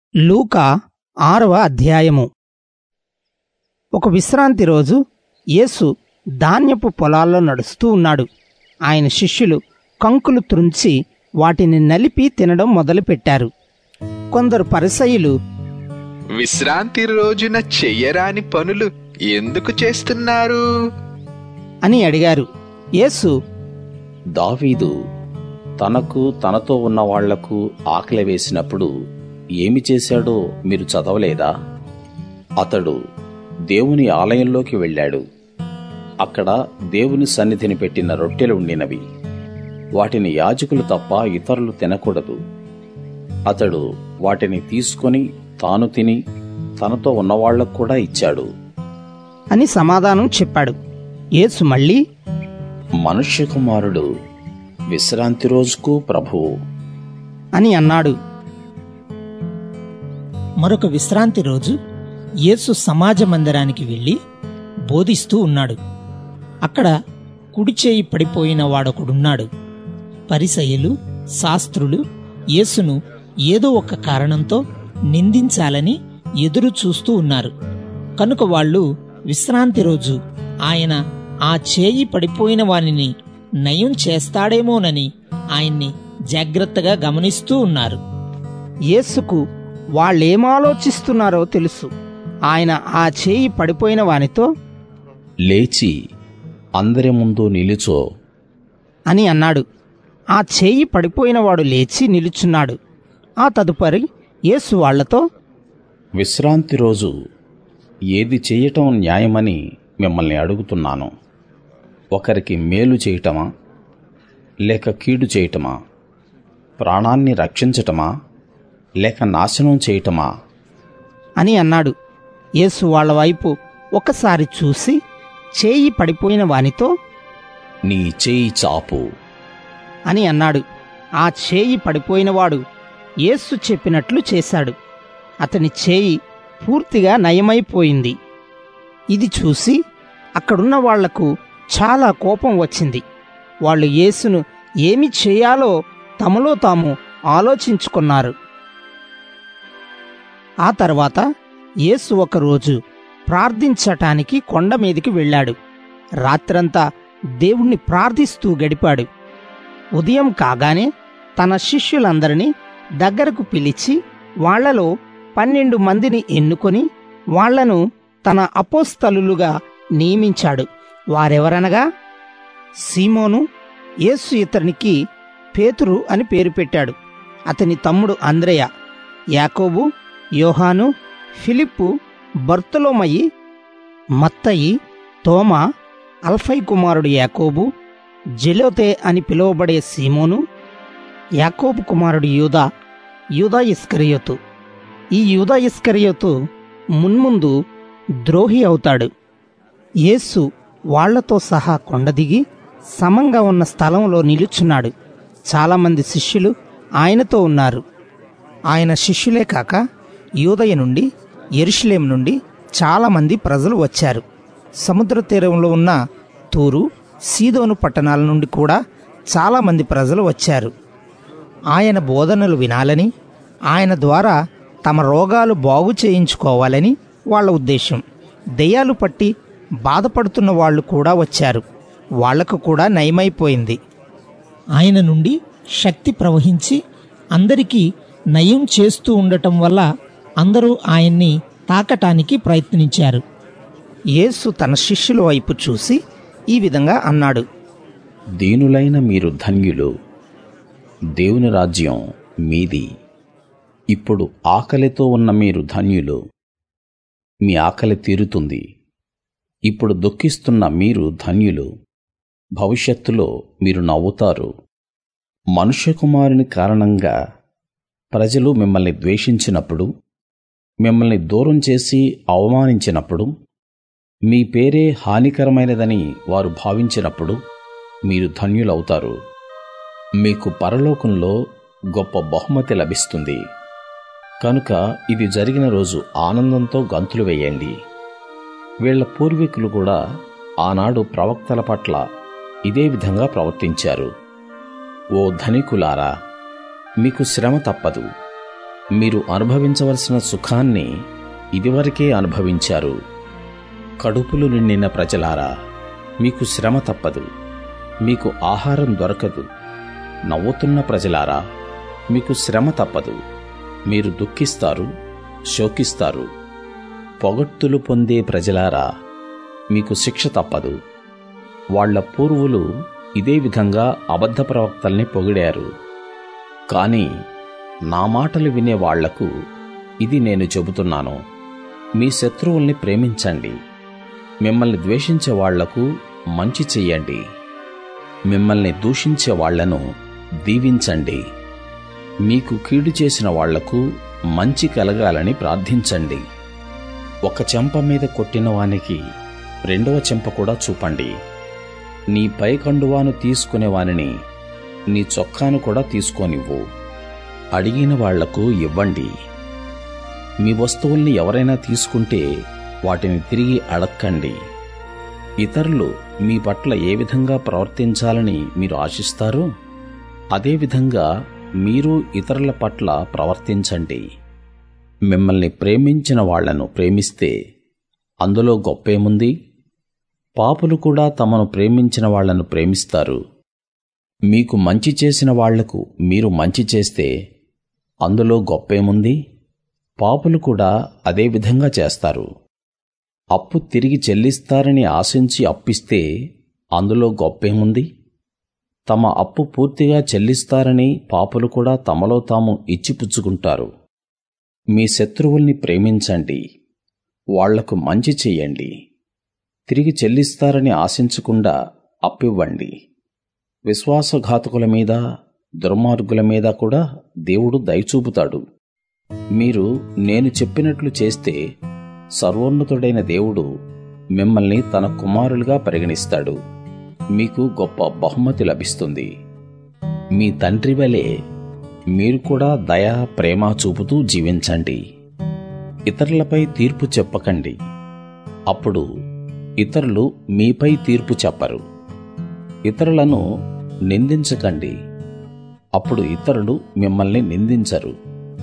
లూకా ఆరవ అధ్యాయము ఒక విశ్రాంతి రోజు యేసు ధాన్యపు పొలాల్లో నడుస్తూ ఉన్నాడు ఆయన శిష్యులు కంకులు త్రుంచి వాటిని నలిపి తినడం మొదలుపెట్టారు కొందరు పరిసయులు విశ్రాంతి రోజున చెయ్యరాని పనులు ఎందుకు చేస్తున్నారు అని అడిగారు యేసు దావీదు తనకు తనతో ఉన్న వాళ్లకు ఆకలి వేసినప్పుడు ఏమి చేశాడో మీరు చదవలేదా అతడు దేవుని ఆలయంలోకి వెళ్ళాడు అక్కడ దేవుని సన్నిధిని పెట్టిన రొట్టెలు ఉండినవి వాటిని యాజకులు తప్ప ఇతరులు తినకూడదు అతడు వాటిని తీసుకొని తాను తిని తనతో ఉన్నవాళ్లకు కూడా ఇచ్చాడు అని సమాధానం చెప్పాడు యేసు మళ్ళీ మనుష్య కుమారుడు విశ్రాంతి రోజుకు ప్రభువు అని అన్నాడు మరొక విశ్రాంతి రోజు యేసు సమాజ మందిరానికి వెళ్ళి బోధిస్తూ ఉన్నాడు అక్కడ కుడి చేయి పడిపోయిన వాడొకడున్నాడు పరిసయ్యులు శాస్త్రులు యేసును ఏదో ఒక కారణంతో నిందించాలని ఎదురు చూస్తూ ఉన్నారు కనుక వాళ్ళు విశ్రాంతి రోజు ఆయన ఆ చేయి పడిపోయిన వానిని నయం చేస్తాడేమోనని ఆయన్ని జాగ్రత్తగా గమనిస్తూ ఉన్నారు యేసుకు వాళ్ళేమాలోచిస్తున్నారో తెలుసు ఆయన ఆ చేయి పడిపోయిన వానితో లేచి అందరి ముందు నిలుచో అని అన్నాడు ఆ చేయి పడిపోయినవాడు లేచి నిలుచున్నాడు ఆ తదుపరి యేసు వాళ్లతో విశ్రాంతి రోజు ఏది చేయటం న్యాయమని మిమ్మల్ని అడుగుతున్నాను ఒకరికి మేలు చేయటమా లేక కీడు చేయటమా ప్రాణాన్ని రక్షించటమా లేక నాశనం చేయటమా అని అన్నాడు యేసు వాళ్ళ వైపు ఒకసారి చూసి చేయి పడిపోయిన వానితో నీ చేయి చాపు అని అన్నాడు ఆ చేయి పడిపోయినవాడు యేసు చెప్పినట్లు చేశాడు అతని చేయి పూర్తిగా నయమైపోయింది ఇది చూసి అక్కడున్న వాళ్లకు చాలా కోపం వచ్చింది వాళ్ళు యేసును ఏమి చేయాలో తమలో తాము ఆలోచించుకున్నారు ఆ తర్వాత యేసు ఒకరోజు ప్రార్థించటానికి కొండ మీదికి వెళ్ళాడు రాత్రంతా దేవుణ్ణి ప్రార్థిస్తూ గడిపాడు ఉదయం కాగానే తన శిష్యులందరినీ దగ్గరకు పిలిచి వాళ్లలో పన్నెండు మందిని ఎన్నుకొని వాళ్లను తన అపోస్తలులుగా నియమించాడు వారెవరనగా సీమోను యేసు ఇతనికి పేతురు అని పేరు పెట్టాడు అతని తమ్ముడు అంద్రయ యాకోబు యోహాను ఫిలిప్పు బర్తలోమయి మత్తయి తోమా అల్ఫై కుమారుడు యాకోబు జెలోతే అని పిలువబడే సీమోను యాకోబు కుమారుడు యూదా యూదా ఇస్కరియోతు ఈ యూదా ఇస్కరియోతు మున్ముందు ద్రోహి అవుతాడు యేసు వాళ్లతో సహా కొండ దిగి సమంగా ఉన్న స్థలంలో నిలుచున్నాడు చాలామంది శిష్యులు ఆయనతో ఉన్నారు ఆయన శిష్యులే కాక యూదయ నుండి ఎరుషులేం నుండి చాలామంది ప్రజలు వచ్చారు సముద్ర తీరంలో ఉన్న తూరు సీదోను పట్టణాల నుండి కూడా చాలామంది ప్రజలు వచ్చారు ఆయన బోధనలు వినాలని ఆయన ద్వారా తమ రోగాలు బాగు చేయించుకోవాలని వాళ్ళ ఉద్దేశం దెయ్యాలు పట్టి బాధపడుతున్న వాళ్ళు కూడా వచ్చారు వాళ్లకు కూడా నయమైపోయింది ఆయన నుండి శక్తి ప్రవహించి అందరికీ నయం చేస్తూ ఉండటం వల్ల అందరూ ఆయన్ని తాకటానికి ప్రయత్నించారు యేసు తన శిష్యుల వైపు చూసి ఈ విధంగా అన్నాడు దీనులైన మీరు ధన్యులు దేవుని రాజ్యం మీది ఇప్పుడు ఆకలితో ఉన్న మీరు ధన్యులు మీ ఆకలి తీరుతుంది ఇప్పుడు దుఃఖిస్తున్న మీరు ధన్యులు భవిష్యత్తులో మీరు నవ్వుతారు మనుష్య కుమారుని కారణంగా ప్రజలు మిమ్మల్ని ద్వేషించినప్పుడు మిమ్మల్ని దూరం చేసి అవమానించినప్పుడు మీ పేరే హానికరమైనదని వారు భావించినప్పుడు మీరు ధన్యులవుతారు మీకు పరలోకంలో గొప్ప బహుమతి లభిస్తుంది కనుక ఇది జరిగిన రోజు ఆనందంతో గంతులు వేయండి వీళ్ల పూర్వీకులు కూడా ఆనాడు ప్రవక్తల పట్ల ఇదే విధంగా ప్రవర్తించారు ఓ ధనికులారా మీకు శ్రమ తప్పదు మీరు అనుభవించవలసిన సుఖాన్ని ఇదివరకే అనుభవించారు కడుపులు నిండిన ప్రజలారా మీకు శ్రమ తప్పదు మీకు ఆహారం దొరకదు నవ్వుతున్న ప్రజలారా మీకు శ్రమ తప్పదు మీరు దుఃఖిస్తారు శోకిస్తారు పొగట్టులు పొందే ప్రజలారా మీకు శిక్ష తప్పదు వాళ్ళ పూర్వులు ఇదే విధంగా అబద్ధ ప్రవక్తల్ని పొగిడారు కానీ నా మాటలు వినే వాళ్లకు ఇది నేను చెబుతున్నాను మీ శత్రువుల్ని ప్రేమించండి మిమ్మల్ని ద్వేషించే వాళ్లకు మంచి చెయ్యండి మిమ్మల్ని దూషించే వాళ్లను దీవించండి మీకు కీడు చేసిన వాళ్లకు మంచి కలగాలని ప్రార్థించండి ఒక చెంప మీద కొట్టిన వానికి రెండవ చెంప కూడా చూపండి నీ పై కండువాను తీసుకునే వానిని నీ చొక్కాను కూడా తీసుకోనివ్వు అడిగిన వాళ్లకు ఇవ్వండి మీ వస్తువుల్ని ఎవరైనా తీసుకుంటే వాటిని తిరిగి అడక్కండి ఇతరులు మీ పట్ల ఏ విధంగా ప్రవర్తించాలని మీరు ఆశిస్తారో అదేవిధంగా మీరు ఇతరుల పట్ల ప్రవర్తించండి మిమ్మల్ని ప్రేమించిన వాళ్లను ప్రేమిస్తే అందులో గొప్పేముంది పాపులు కూడా తమను ప్రేమించిన వాళ్లను ప్రేమిస్తారు మీకు మంచి చేసిన వాళ్లకు మీరు మంచి చేస్తే అందులో గొప్పేముంది పాపులు కూడా అదే విధంగా చేస్తారు అప్పు తిరిగి చెల్లిస్తారని ఆశించి అప్పిస్తే అందులో గొప్పేముంది తమ అప్పు పూర్తిగా చెల్లిస్తారని పాపులు కూడా తమలో తాము ఇచ్చిపుచ్చుకుంటారు మీ శత్రువుల్ని ప్రేమించండి వాళ్లకు మంచి చెయ్యండి తిరిగి చెల్లిస్తారని ఆశించకుండా అప్పివ్వండి విశ్వాసఘాతకుల మీద దుర్మార్గుల మీద కూడా దేవుడు దయచూపుతాడు మీరు నేను చెప్పినట్లు చేస్తే సర్వోన్నతుడైన దేవుడు మిమ్మల్ని తన కుమారులుగా పరిగణిస్తాడు మీకు గొప్ప బహుమతి లభిస్తుంది మీ తండ్రి వలె మీరు కూడా దయ ప్రేమ చూపుతూ జీవించండి ఇతరులపై తీర్పు చెప్పకండి అప్పుడు ఇతరులు మీపై తీర్పు చెప్పరు ఇతరులను నిందించకండి అప్పుడు ఇతరులు మిమ్మల్ని నిందించరు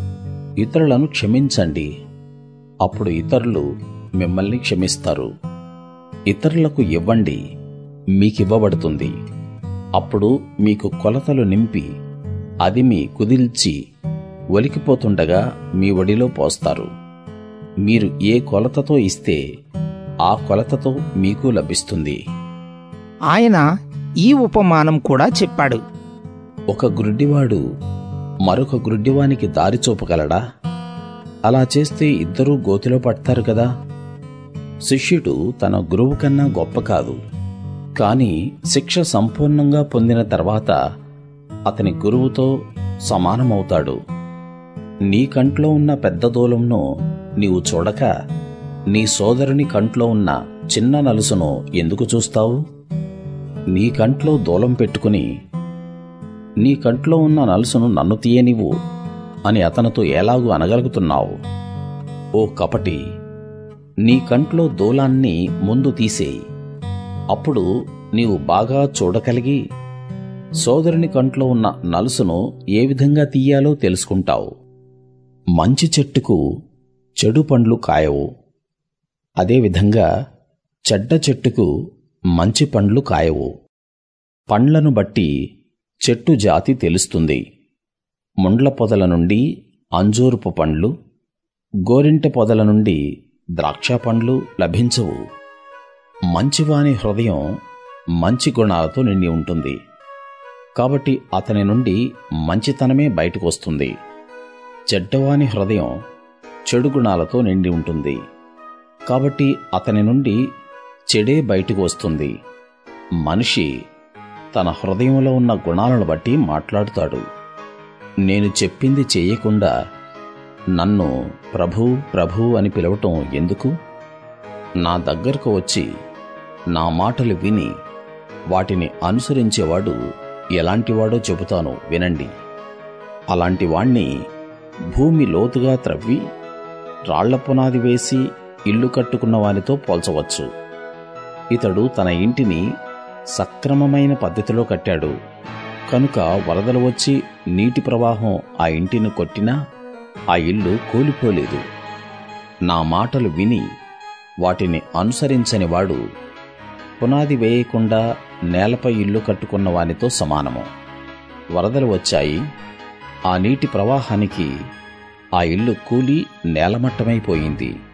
ఇతరులను క్షమించండి అప్పుడు ఇతరులు మిమ్మల్ని క్షమిస్తారు ఇతరులకు ఇవ్వండి మీకివ్వబడుతుంది అప్పుడు మీకు కొలతలు నింపి అది మీ కుదిల్చి ఒలికిపోతుండగా మీ ఒడిలో పోస్తారు మీరు ఏ కొలతతో ఇస్తే ఆ కొలతతో మీకు లభిస్తుంది ఆయన ఈ ఉపమానం కూడా చెప్పాడు ఒక గ్రుడ్డివాడు మరొక గ్రుడ్డివానికి దారి చూపగలడా అలా చేస్తే ఇద్దరూ గోతిలో పడతారు కదా శిష్యుడు తన గురువు కన్నా గొప్ప కాదు కాని శిక్ష సంపూర్ణంగా పొందిన తర్వాత అతని గురువుతో సమానమవుతాడు నీ కంట్లో ఉన్న పెద్ద దూలంను నీవు చూడక నీ సోదరుని కంట్లో ఉన్న చిన్న నలుసును ఎందుకు చూస్తావు నీ కంట్లో దూలం పెట్టుకుని నీ కంట్లో ఉన్న నలుసును నన్ను తీయనివ్వు అని అతనితో ఎలాగూ అనగలుగుతున్నావు ఓ కపటి నీ కంట్లో దూలాన్ని ముందు తీసేయి అప్పుడు నీవు బాగా చూడగలిగి సోదరుని కంట్లో ఉన్న నలుసును ఏ విధంగా తీయాలో తెలుసుకుంటావు మంచి చెట్టుకు చెడు పండ్లు కాయవు అదేవిధంగా చెడ్డ చెట్టుకు మంచి పండ్లు కాయవు పండ్లను బట్టి చెట్టు జాతి తెలుస్తుంది ముండ్ల పొదల నుండి అంజూరపు పండ్లు గోరింట పొదల నుండి ద్రాక్ష పండ్లు లభించవు మంచివాని హృదయం మంచి గుణాలతో నిండి ఉంటుంది కాబట్టి అతని నుండి మంచితనమే బయటకు వస్తుంది చెడ్డవాని హృదయం చెడు గుణాలతో నిండి ఉంటుంది కాబట్టి అతని నుండి చెడే బయటకు వస్తుంది మనిషి తన హృదయంలో ఉన్న గుణాలను బట్టి మాట్లాడుతాడు నేను చెప్పింది చెయ్యకుండా నన్ను ప్రభు ప్రభు అని పిలవటం ఎందుకు నా దగ్గరకు వచ్చి నా మాటలు విని వాటిని అనుసరించేవాడు ఎలాంటివాడో చెబుతాను వినండి అలాంటి వాణ్ణి భూమి లోతుగా త్రవ్వి రాళ్ల పునాది వేసి ఇల్లు కట్టుకున్న వానితో పోల్చవచ్చు ఇతడు తన ఇంటిని సక్రమమైన పద్ధతిలో కట్టాడు కనుక వరదలు వచ్చి నీటి ప్రవాహం ఆ ఇంటిని కొట్టినా ఆ ఇల్లు కూలిపోలేదు నా మాటలు విని వాటిని అనుసరించని వాడు పునాది వేయకుండా నేలపై ఇల్లు కట్టుకున్న వానితో సమానము వరదలు వచ్చాయి ఆ నీటి ప్రవాహానికి ఆ ఇల్లు కూలి నేలమట్టమైపోయింది